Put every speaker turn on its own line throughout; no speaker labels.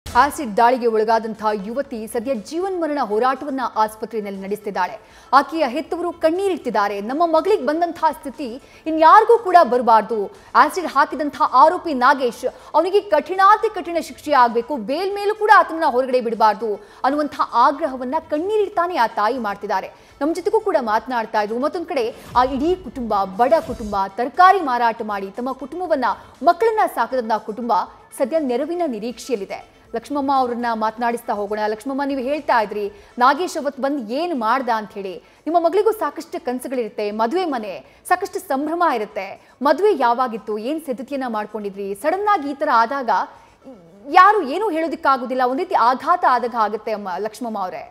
Acid ದಾಳಿಗೆ ಒಳಗಾದಂತಹ ಯುವತಿ ಸದ್ಯ ಜೀವನ್ಮರಣ ಹೋರಾಟವನ್ನ ಆಸ್ಪತ್ರೆಯಲ್ಲಿ ನಡೆಸ್ತಿದ್ದಾಳೆ ಆಕೆಯ ಹೆತ್ತವರು ಕಣ್ಣೀರಿಡ್ತಿದ್ದಾರೆ ನಮ್ಮ ಮಗಳಿಗೆ ಬಂದಂತಹ ಸ್ಥಿತಿ ಇನ್ಯಾರಿಗೂ ಕೂಡ ಬರಬಾರ್ದು ಆಸಿಡ್ ಹಾಕಿದಂತಹ ಆರೋಪಿ ನಾಗೇಶ್ ಅವನಿಗೆ ಕಠಿಣಾತಿ ಕಠಿಣ ಶಿಕ್ಷೆ ಆಗಬೇಕು ಬೇಲ್ ಮೇಲೂ ಕೂಡ ಆತನನ್ನ ಹೊರಗಡೆ ಬಿಡಬಾರ್ದು ಅನ್ನುವಂತಹ ಆಗ್ರಹವನ್ನ ಕಣ್ಣೀರಿಡ್ತಾನೆ ಆ ತಾಯಿ ಮಾಡ್ತಿದ್ದಾರೆ ನಮ್ಮ ಜೊತೆಗೂ ಕೂಡ ಮಾತನಾಡ್ತಾ ಇದ್ರು ಮತ್ತೊಂದ್ ಕಡೆ ಆ ಇಡೀ ಕುಟುಂಬ ಬಡ ಕುಟುಂಬ ತರಕಾರಿ ಮಾರಾಟ ಮಾಡಿ ತಮ್ಮ ಕುಟುಂಬವನ್ನ ಮಕ್ಕಳನ್ನ ಸಾಕದಂತ ಕುಟುಂಬ ಸದ್ಯ ನೆರವಿನ ನಿರೀಕ್ಷೆಯಲ್ಲಿದೆ ಲಕ್ಷ್ಮಮ್ಮ ಅವ್ರನ್ನ ಮಾತನಾಡಿಸ್ತಾ ಹೋಗೋಣ ಲಕ್ಷ್ಮಮ್ಮ ನೀವು ಹೇಳ್ತಾ ಇದ್ರಿ ನಾಗೇಶ್ ಅವತ್ತು ಬಂದು ಏನು ಮಾಡ್ದ ಅಂತ ಹೇಳಿ ನಿಮ್ಮ ಮಗಳಿಗೂ ಸಾಕಷ್ಟು ಕನಸುಗಳಿರುತ್ತೆ ಮದುವೆ ಮನೆ ಸಾಕಷ್ಟು ಸಂಭ್ರಮ ಇರುತ್ತೆ ಮದುವೆ ಯಾವಾಗಿತ್ತು ಏನು ಸಿದ್ಧತೆಯನ್ನ ಮಾಡ್ಕೊಂಡಿದ್ರಿ ಸಡನ್ ಆಗಿ ಈ ಥರ ಆದಾಗ ಯಾರು ಏನೂ ಹೇಳೋದಕ್ಕಾಗೋದಿಲ್ಲ ಒಂದ್ ರೀತಿ ಆಘಾತ ಆದಾಗ ಆಗುತ್ತೆ ಅಮ್ಮ ಲಕ್ಷ್ಮಮ್ಮ ಅವರೇ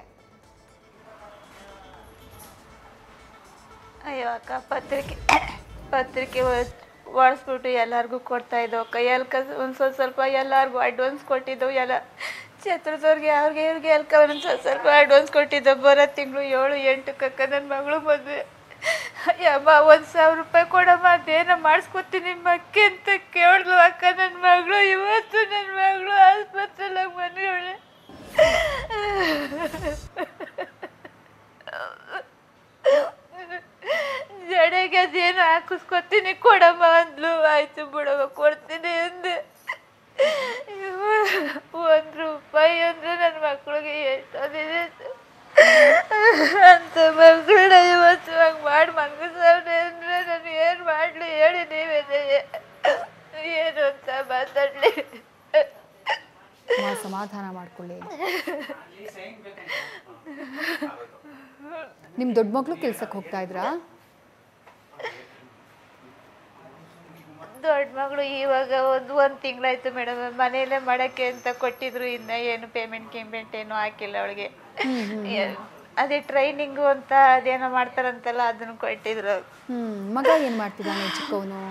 ಅಯ್ಯೋ ಅಕ್ಕ ಪತ್ರಿಕೆ ಪತ್ರಿಕೆ ಒಡಿಸ್ಬಿಟ್ಟು ಎಲ್ಲರಿಗೂ ಕೊಡ್ತಾ ಇದ್ದವು ಕೈಯಲ್ಲಿ ಕಸ್ ಒಂದು ಸ್ವಲ್ಪ ಸ್ವಲ್ಪ ಎಲ್ಲರಿಗೂ ಅಡ್ವಾನ್ಸ್ ಕೊಟ್ಟಿದ್ದವು ಎಲ್ಲ ಛತ್ರದವ್ರಿಗೆ ಅವ್ರಿಗೆ ಇವ್ರಿಗೆ ಎಲ್ಕ ಒಂದೊಂದು ಸ್ವಲ್ಪ ಸ್ವಲ್ಪ ಅಡ್ವಾನ್ಸ್ ಕೊಟ್ಟಿದ್ದವು ಬರೋ ತಿಂಗಳು ಏಳು ಎಂಟು ಕಕ್ಕ ನನ್ನ ಮಗಳು ಮದುವೆ ಯಮ್ಮ ಒಂದು ಸಾವಿರ ರೂಪಾಯಿ ಕೊಡಮ್ಮ ಅದೇನೋ ಮಾಡಿಸ್ಕೊತೀನಿ ಮಕ್ಕೆ ಅಂತ ಕೇಳಿದ್ಲು ಅಕ್ಕ ನನ್ನ ಮಗಳು ಇವತ್ತು ನನ್ನ ಮಗಳು ಆಸ್ಪತ್ರೆಲಾಗ ಬಂದಿವಳೆ ಜಡೆಗೆ ಅದೇನು ಹಾಕಿಸ್ಕೊತೀನಿ ಕೊಡಮ್ಮ ಅಂದ್ಲು ಆಯ್ತು ಬಿಡಮ್ಮ ಕೊಡ್ತೀನಿ ಅಂದೆ ಒಂದು ರೂಪಾಯಿ ಅಂದ್ರೆ ನನ್ನ ಮಕ್ಳಿಗೆ ಎಷ್ಟೊಂದಿದೆ ಅಂತ ಮಕ್ಕಳನ್ನ ಇವತ್ತು ಹಂಗೆ ಮಾಡಿ ಮನ್ಗಿಸವ್ರೆ ಅಂದ್ರೆ ನಾನು ಏನು ಮಾಡಲಿ ಹೇಳಿ ನೀವೇ ಏನು ಅಂತ ಮಾತಾಡಲಿ
ಅಮ್ಮ, ಸಮಾಧಾನ ಮಾಡ್ಕೊಳ್ಳಿ ನಿಮ್ ದೊಡ್ಡ ಮಗಳು ಕೆಲ್ಸಕ್ಕೆ ಹೋಗ್ತಾ ಇದ್ರಾ
ದೊಡ್ಡ ಮಗಳು ಇವಾಗ ಒಂದು ಒಂದು ತಿಂಗಳಾಯ್ತು ಮೇಡಮ್ ಮನೆಯಲ್ಲೇ ಮಾಡಕ್ಕೆ ಅಂತ ಕೊಟ್ಟಿದ್ರು ಇನ್ನ ಏನು ಪೇಮೆಂಟ್ ಗಿಮೆಂಟ್ ಏನು ಹಾಕಿಲ್ಲ ಅವಳಿಗೆ ಅದೇ ಟ್ರೈನಿಂಗು ಅಂತ ಅದೇನೋ ಮಾಡ್ತಾರಂತಲ್ಲ ಅದನ್ನು ಕೊಟ್ಟಿದ್ರು
ಹ್ಮ್ ಮಗ ಏನ್ ಮಾಡ್ತಿದ್ದಾನೆ ಚಿಕ್ಕವನು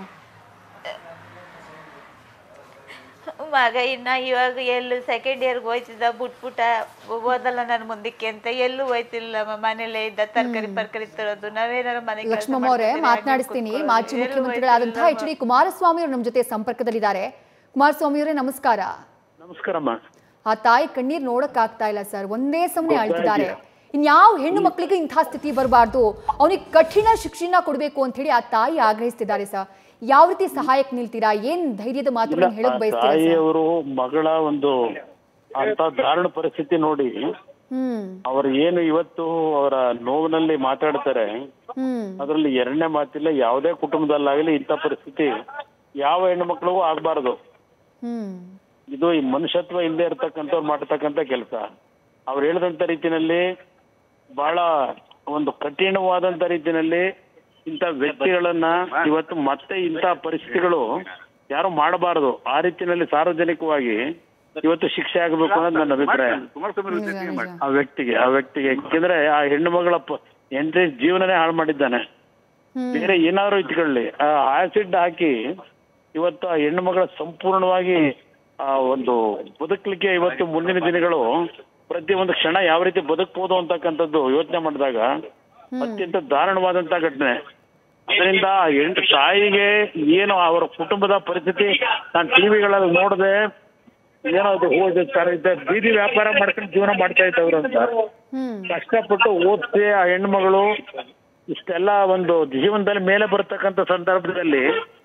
ಮಗ ಇನ್ನ ಇವಾಗ ಎಲ್ಲೂ ಸೆಕೆಂಡ್ ಇಯರ್ಗೆ ಹೋಯ್ತಿದ್ದ ಬಿಟ್ಬಿಟ್ಟ ಓದಲ್ಲ ನಾನು ಮುಂದಕ್ಕೆ ಅಂತ ಎಲ್ಲೂ ಹೋಯ್ತಿಲ್ಲ ಮ- ಮನೇಲೇ ಇದ್ದ ತರಕಾರಿ ಪರ್ಕಾರಿ ತರೋದು ನಾವೇನಾರು ಮನೆ ಕೆಲ್ಸ
ಲಕ್ಷ್ಮಮ್ಮ ಅವರೇ
ಮಾಡ್ಕೊತೀವಿ, ಹಾಗೆ
ಮಾತನಾಡಿಸ್ತೀನಿ
ಕೂತ್ಕೊಳ್ಳೋದು.
ಮಾಜಿ
ಎಲ್ಲೂ
ಮುಖ್ಯಮಂತ್ರಿಗಳಾದಂತಹ ಎಚ್ ಡಿ ಕುಮಾರಸ್ವಾಮಿ ಅವರು ನಮ್ಮ ಜೊತೆ ಸಂಪರ್ಕದಲ್ಲಿದ್ದಾರೆ ಕುಮಾರಸ್ವಾಮಿ ಅವರೇ ನಮಸ್ಕಾರ
ನಮಸ್ಕಾರಮ್ಮ
ಆ ತಾಯಿ ಕಣ್ಣೀರ್ ನೋಡಕ್ ಆಗ್ತಾ ಇಲ್ಲ ಸರ್ ಒಂದೇ ಸಮನೆ ಅಳ್ತಿದ್ದಾರೆ ಇನ್ಯಾವ ಹೆಣ್ಣು ಮಕ್ಕಳಿಗೆ ಇಂಥ ಸ್ಥಿತಿ ಬರಬಾರ್ದು ಅವನಿಗೆ ಕಠಿಣ ಶಿಕ್ಷಣ ಕೊಡಬೇಕು ಅಂತ ಹೇಳಿ ಆ ತಾಯಿ ಆಗ್ರಹಿಸ್ತಿದ್ದಾರೆ ಸರ್ ಯಾವ ರೀತಿ ಸಹಾಯಕ್ಕೆ ನಿಲ್ತೀರಾ ಏನ್ ಧೈರ್ಯದ ಮಾತುಗಳನ್ನು ಹೇಳಕ್ ಬಯಸ್ತೀರಾ ಸರ್
ತಾಯಿಯವರು ಮಗಳ ಒಂದು ಅಂತ ದಾರುಣ ಪರಿಸ್ಥಿತಿ ನೋಡಿ
ಹ್ಮ್
ಅವರು ಏನು ಇವತ್ತು ಅವರ ನೋವಿನಲ್ಲಿ ಮಾತಾಡ್ತಾರೆ
ಹ್ಮ್
ಅದರಲ್ಲಿ ಎರಡನೇ ಮಾತಿಲ್ಲ ಯಾವುದೇ ಕುಟುಂಬದಲ್ಲಾಗಲಿ ಇಂಥ ಪರಿಸ್ಥಿತಿ ಯಾವ ಹೆಣ್ಣು ಮಕ್ಕಳಿಗೂ ಆಗ್ಬಾರ್ದು
ಹ್ಮ್
ಇದು ಈ ಮನುಷ್ಯತ್ವ ಇಲ್ಲದೆ ಇರ್ತಕ್ಕಂಥವ್ರು ಮಾಡ್ತಕ್ಕಂಥ ಕೆಲಸ ಅವ್ರು ಹೇಳಿದಂತ ರೀತಿನಲ್ಲಿ ಬಹಳ ಒಂದು ಕಠಿಣವಾದಂತ ರೀತಿನಲ್ಲಿ ಇಂಥ ವ್ಯಕ್ತಿಗಳನ್ನ ಇವತ್ತು ಮತ್ತೆ ಇಂಥ ಪರಿಸ್ಥಿತಿಗಳು ಯಾರು ಮಾಡಬಾರದು ಆ ರೀತಿಯಲ್ಲಿ ಸಾರ್ವಜನಿಕವಾಗಿ ಇವತ್ತು ಶಿಕ್ಷೆ ಆಗಬೇಕು ಅನ್ನೋದು ನನ್ನ ಅಭಿಪ್ರಾಯ
ನಿಜ, ನಿಜ.
ಆ ವ್ಯಕ್ತಿಗೆ ಆ ವ್ಯಕ್ತಿಗೆ ಯಾಕೆಂದ್ರೆ ಆ ಹೆಣ್ಣು ಮಗಳ ಎಂಟ್ರಿ ಜೀವನನೇ ಹಾಳು ಮಾಡಿದ್ದಾನೆ
ಹ್ಮ್.
ಬೇರೆ ಏನಾದ್ರು ಇಟ್ಕೊಳ್ಳಿ ಆ ಆಸಿಡ್ ಹಾಕಿ ಇವತ್ತು ಆ ಹೆಣ್ಣು ಮಗಳ ಸಂಪೂರ್ಣವಾಗಿ ಆ ಒಂದು ಬದುಕಲಿಕ್ಕೆ ಇವತ್ತು ಮುಂದಿನ ದಿನಗಳು ಪ್ರತಿ ಒಂದು ಕ್ಷಣ ಯಾವ ರೀತಿ ಬದುಕಬಹುದು ಅಂತಕ್ಕಂಥದ್ದು ಯೋಚನೆ ಮಾಡಿದಾಗ ಅತ್ಯಂತ ದಾರುಣವಾದಂತ ಘಟನೆ ಅದರಿಂದ ಆ ಹೆಣ್ಣು ತಾಯಿಗೆ ಏನು ಅವರ ಕುಟುಂಬದ ಪರಿಸ್ಥಿತಿ ನಾನು ಟಿವಿಗಳಲ್ಲಿ ನೋಡದೆ ಏನೋ ಅದು ಹೋದ ತರ ಇದ್ದ ಬೀದಿ ವ್ಯಾಪಾರ ಮಾಡ್ಕೊಂಡು ಜೀವನ ಮಾಡ್ತಾ ಇದ್ದವ್ರು ಅಂತ
ಹ್ಮ್
ಕಷ್ಟಪಟ್ಟು ಓದಿಸಿ ಆ ಹೆಣ್ಮಗಳು ಇಷ್ಟೆಲ್ಲ ಒಂದು ಜೀವನದಲ್ಲಿ ಮೇಲೆ ಬರ್ತಕ್ಕಂಥ ಸಂದರ್ಭದಲ್ಲಿ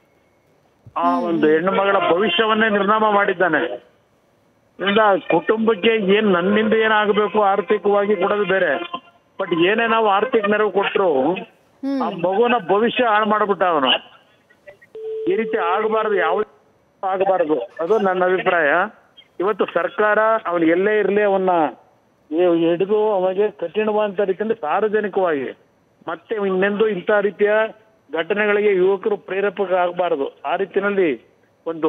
ಆ ಒಂದು ಹೆಣ್ಣು ಮಗಳ ಭವಿಷ್ಯವನ್ನೇ ನಿರ್ನಾಮ ಮಾಡಿದ್ದಾನೆ ಇಂದ ಕುಟುಂಬಕ್ಕೆ ಏನ್ ನನ್ನಿಂದ ಏನಾಗಬೇಕು ಆರ್ಥಿಕವಾಗಿ ಕೊಡೋದು ಬೇರೆ ಬಟ್ ಏನೇ ನಾವು ಆರ್ಥಿಕ ನೆರವು ಕೊಟ್ಟರು ಆ ಮಗುನ ಭವಿಷ್ಯ ಹಾಳು ಮಾಡ್ಬಿಟ್ಟ ಅವನು ಈ ರೀತಿ ಆಗಬಾರದು ಯಾವ ಆಗಬಾರದು ಅದು ನನ್ನ ಅಭಿಪ್ರಾಯ ಇವತ್ತು ಸರ್ಕಾರ ಅವನು ಎಲ್ಲೇ ಇರಲಿ ಅವನ್ನ ಈ- ಹಿಡಿದು ಅವನಿಗೆ ಕಠಿಣವಾದಂತ ರೀತಿಯಲ್ಲಿ ಸಾರ್ವಜನಿಕವಾಗಿ ಮತ್ತೆ ಇನ್ನೆಂದು ಇಂಥ ರೀತಿಯ ಘಟನೆಗಳಿಗೆ ಯುವಕರು ಪ್ರೇರೇಪಕ ಆಗಬಾರದು ಆ ರೀತಿಯಲ್ಲಿ ಒಂದು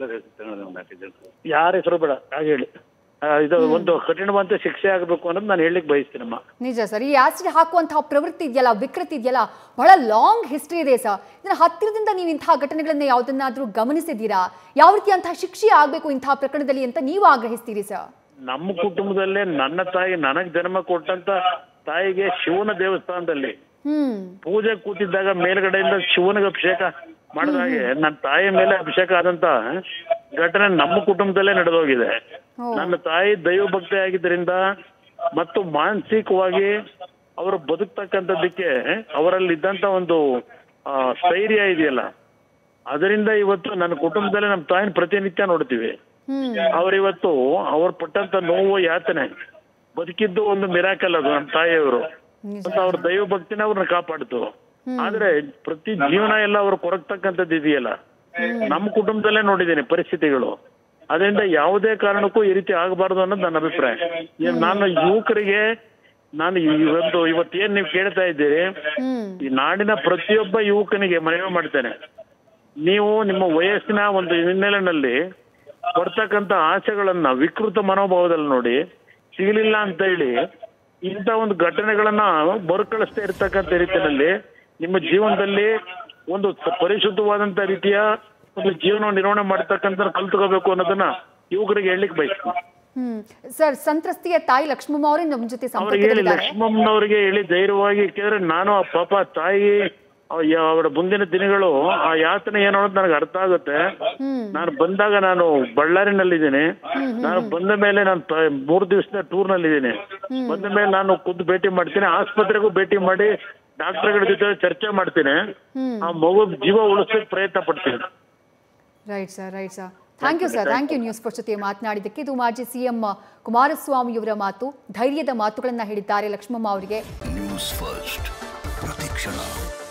ಯಾರ ಹೆಸರು ಬೇಡ ಹಾಗೆ ಹೇಳಿ ಆ, ಇದು ಒಂದು ಕಠಿಣವಾದಂತ ಶಿಕ್ಷೆ ಆಗಬೇಕು ಅನ್ನೋದು ನಾನು ಹೇಳಲಿಕ್ಕೆ ಬಯಸ್ತೀನಮ್ಮ
ನಿಜ ಸರ್ ಈ ಆಸಿಡ್ ಹಾಕುವಂತಹ ಪ್ರವೃತ್ತಿ ಇದೆಯಲ್ಲ ವಿಕೃತಿ ಇದೆಯಲ್ಲ ಬಹಳ ಲಾಂಗ್ ಹಿಸ್ಟ್ರಿ ಇದೆ ಸರ್ ಇದನ್ನ ಹತ್ತಿರದಿಂದ ನೀವು ಇಂತಹ ಘಟನೆಗಳನ್ನ ಯಾವುದನ್ನಾದ್ರೂ ಗಮನಿಸಿದ್ದೀರಾ ಯಾವ ರೀತಿಯಂತಹ ಶಿಕ್ಷೆ ಆಗಬೇಕು ಇಂತಹ ಪ್ರಕರಣದಲ್ಲಿ ಅಂತ ನೀವು ಆಗ್ರಹಿಸ್ತೀರಿ ಸರ್
ನಮ್ಮ ಕುಟುಂಬದಲ್ಲೇ ನನ್ನ ತಾಯಿ ನನಗ್ ಜನ್ಮ ಕೊಟ್ಟಂತ ತಾಯಿಗೆ ಶಿವನ ದೇವಸ್ಥಾನದಲ್ಲಿ
ಹ್ಮ್
ಪೂಜೆ ಕೂತಿದ್ದಾಗ ಮೇಲ್ಗಡೆಯಿಂದ ಶಿವನಿಗೆ ಅಭಿಷೇಕ ಮಾಡಿದ ಹಾಗೆ ನನ್ನ ತಾಯಿಯ ಮೇಲೆ ಅಭಿಷೇಕ ಆದಂತ ಘಟನೆ ನಮ್ಮ ಕುಟುಂಬದಲ್ಲೇ ನಡೆದೋಗಿದೆ
ಓ.
ನನ್ನ ತಾಯಿ ದೈವ ಭಕ್ತಿ ಆಗಿದ್ದರಿಂದ ಮತ್ತು ಮಾನಸಿಕವಾಗಿ ಅವರು ಬದುಕ್ತಕ್ಕಂಥದ್ದಕ್ಕೆ ಅವರಲ್ಲಿ ಇದ್ದಂತ ಒಂದು ಆ, ಸ್ಥೈರ್ಯ ಇದೆಯಲ್ಲ ಅದರಿಂದ ಇವತ್ತು ನನ್ನ ಕುಟುಂಬದಲ್ಲಿ ನಮ್ಮ ತಾಯಿನ ಪ್ರತಿನಿತ್ಯ ನೋಡ್ತೀವಿ
ಹ್ಮ್
ಅವರಿವತ್ತು ಅವ್ರು ಪಟ್ಟಂತ ನೋವು ಯಾತನೆ ಬದುಕಿದ್ದು ಒಂದು ಮಿರಾಕಲ್ ಅದು ನಮ್ಮ ತಾಯಿಯವರು
ನಿಜ.
ಮತ್ತು ಅವ್ರ ದೈವ ಭಕ್ತಿನ ಅವ್ರನ್ನ ಕಾಪಾಡ್ತು ಆದ್ರೆ ಪ್ರತಿ ಜೀವನ ಎಲ್ಲ ಅವ್ರು ಕೊರಗ್ತಕ್ಕಂಥದ್ದು ಇದೆಯಲ್ಲ ನಮ್ಮ ಕುಟುಂಬದಲ್ಲೇ ನೋಡಿದ್ದೀನಿ ಪರಿಸ್ಥಿತಿಗಳು ಅದರಿಂದ ಯಾವುದೇ ಕಾರಣಕ್ಕೂ ಈ ರೀತಿ ಆಗಬಾರ್ದು ಅನ್ನೋದು ನನ್ನ ಅಭಿಪ್ರಾಯ ಈಗ ನಾನು ಯುವಕರಿಗೆ ನಾನು ಇವತ್ತು ಇವತ್ತೇನ್ ನೀವು ಕೇಳ್ತಾ ಇದ್ದೀರಿ
ಹ್ಮ್
ಈ ನಾಡಿನ ಪ್ರತಿಯೊಬ್ಬ ಯುವಕನಿಗೆ ಮನವಿ ಮಾಡ್ತೇನೆ ನೀವು ನಿಮ್ಮ ವಯಸ್ಸಿನ ಒಂದು ಹಿನ್ನೆಲೆಯಲ್ಲಿ ಕೊಡ್ತಕ್ಕಂತ ಆಸೆಗಳನ್ನ ವಿಕೃತ ಮನೋಭಾವದಲ್ಲಿ ನೋಡಿ ಸಿಗಲಿಲ್ಲ ಅಂತ ಹೇಳಿ ಇಂಥ ಒಂದು ಘಟನೆಗಳನ್ನ ಮರುಕಳಿಸ್ತಾ ಇರ್ತಕ್ಕಂಥ ರೀತಿಯಲ್ಲಿ ನಿಮ್ಮ ಜೀವನದಲ್ಲಿ ಒಂದು ಸ- ಪರಿಶುದ್ಧವಾದಂತ ರೀತಿಯ ಒಂದು ಜೀವನ ನಿರ್ವಹಣೆ ಮಾಡ್ತಕ್ಕಂಥ ಕಲ್ತ್ಕೋಬೇಕು ಅನ್ನೋದನ್ನ ಯುವಕರಿಗೆ ಹೇಳಲಿಕ್ಕೆ ಬಯಸ್ತೀನಿ
ಹ್ಮ್ ಸರ್ ಸಂತ್ರಸ್ತೆಯ ತಾಯಿ ಲಕ್ಷ್ಮಮ್ಮ ಅವರೇ ನಮ್ಮ ಜೊತೆ
ಅವ್ರಿಗೆ ಹೇಳಿ
ಸಂಪರ್ಕದಲ್ಲಿದ್ದಾರೆ
ಲಕ್ಷ್ಮಮ್ಮನವರಿಗೆ ಹೇಳಿ ಧೈರ್ಯವಾಗಿ ಯಾಕೆಂದ್ರೆ ನಾನು ಆ ಪಾಪ ತಾಯಿ ಅವ್ ಯ- ಅವರ ಮುಂದಿನ ದಿನಗಳು ಆ ಯಾತನೆ ಏನು ಅನ್ನೋದು ನನಗೆ ಅರ್ಥ ಆಗುತ್ತೆ
ಹ್ಮ್
ನಾನು ಬಂದಾಗ ನಾನು ಬಳ್ಳಾರಿನಲ್ಲಿದ್ದೀನಿ ನಾನು ಬಂದ ಮೇಲೆ ನಾನು ತ- ಮೂರ್ ದಿವಸದ ಟೂರ್ ನಲ್ಲಿದ್ದೀನಿ ಬಂದ ಮೇಲೆ ನಾನು ಖುದ್ದು ಭೇಟಿ ಮಾಡ್ತೀನಿ ಆಸ್ಪತ್ರೆಗೂ ಭೇಟಿ ಮಾಡಿ ಡಾಕ್ಟರ್ಗಳ ಜೊತೆ ಚರ್ಚೆ ಮಾಡ್ತೀನಿ
ಹ್ಮ್
ಆ ಮಗು ಜೀವ ಉಳಿಸೋಕೆ ಪ್ರಯತ್ನ ಪಡ್ತೀನಿ
right sir right sir thank you sir thank you News First ಜೊತೆ ಮಾತನಾಡಿದ್ದಕ್ಕೆ ಇದು ಮಾಜಿ ಸಿಎಂ ಕುಮಾರಸ್ವಾಮಿಯವರ ಮಾತು ಧೈರ್ಯದ ಮಾತುಗಳನ್ನ ಹೇಳಿದ್ದಾರೆ ಲಕ್ಷ್ಮಮ್ಮ ಅವರಿಗೆ
ನ್ಯೂಸ್ ಫಸ್ಟ್ ಪ್ರತಿಕ್ಷಣ